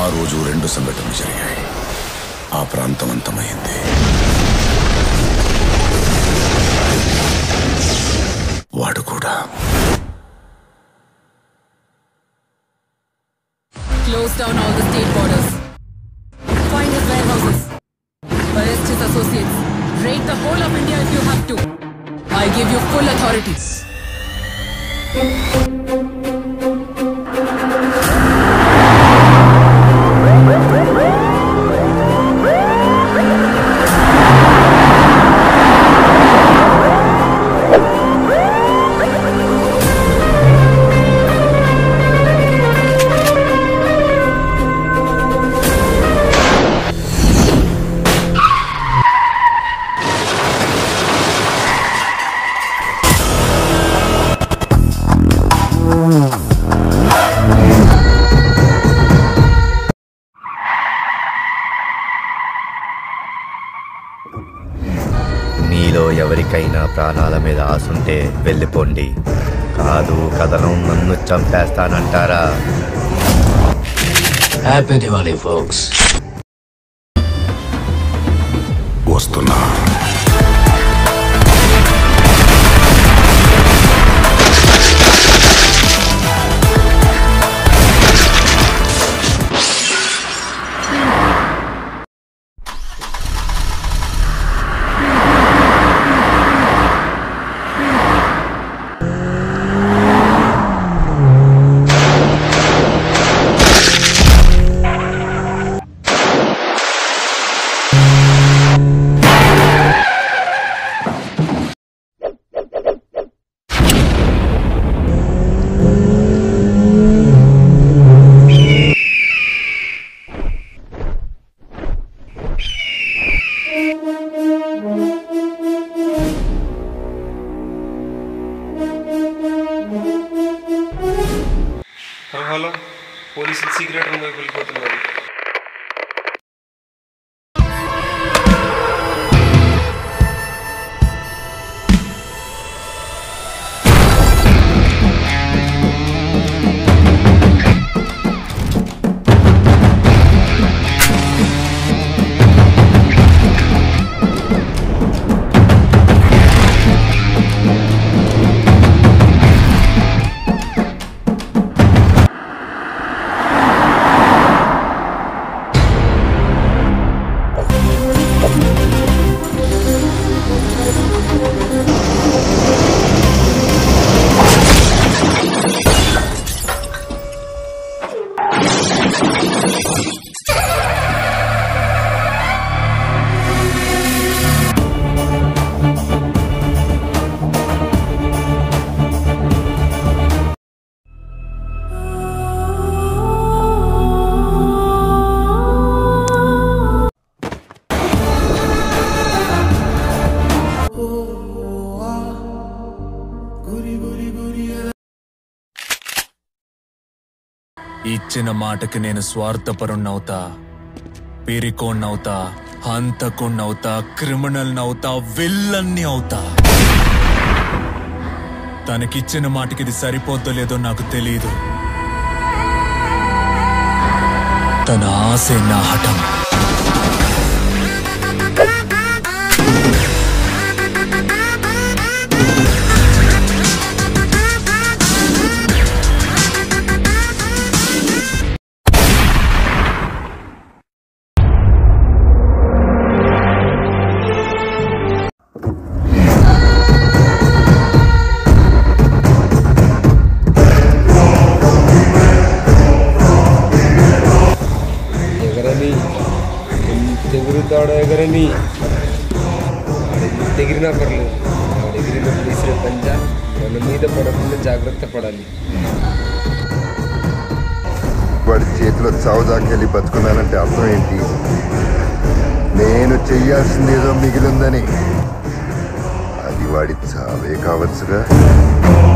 ఆ రోజు రెండు సంఘటనలు జరిగాయి ఆ ప్రాంతం అంతమైంది వాడు కూడా Close down all the state borders. Find his warehouses. Arrest his associates. Raid the whole of India if you have to. I give you full authority. మీలో ఎవరికైనా ప్రాణాల మీద ఆసుంటే వెళ్ళిపోండి కాదు కథనం నన్ను చంపేస్తానంటారా Happy Diwali, folks. వస్తున్నా హలో హలో పోలీసులు సీక్రెట్ రూమ్ వైపు వెళ్ళిపోతున్నారు ఇచ్చిన మాటకి నేను స్వార్థపరుణ్ణవుతా పిరికోణ్ణవుతా హంతకుణ్ణవుతా క్రిమినల్ అవుతా విల్లన్ని అవుతా తనకిచ్చిన మాటకి ఇది సరిపోద్దో లేదో నాకు తెలియదు తన ఆశే నా హఠం ఎగరని ఎంత ఎగురుతాడో ఎగరని వాడు ఎంత ఎగిరినా పర్లేదు వాడు ఎగిరినప్పుడు విసిరే పంజా మన మీద పడకుండా జాగ్రత్త పడాలి వాడి చేతిలో చావు దాకెళ్ళి బతుకున్నానంటే అర్థం ఏంటి నేను చెయ్యాల్సింది ఏదో మిగిలిందని అది వాడి చావే కావచ్చుగా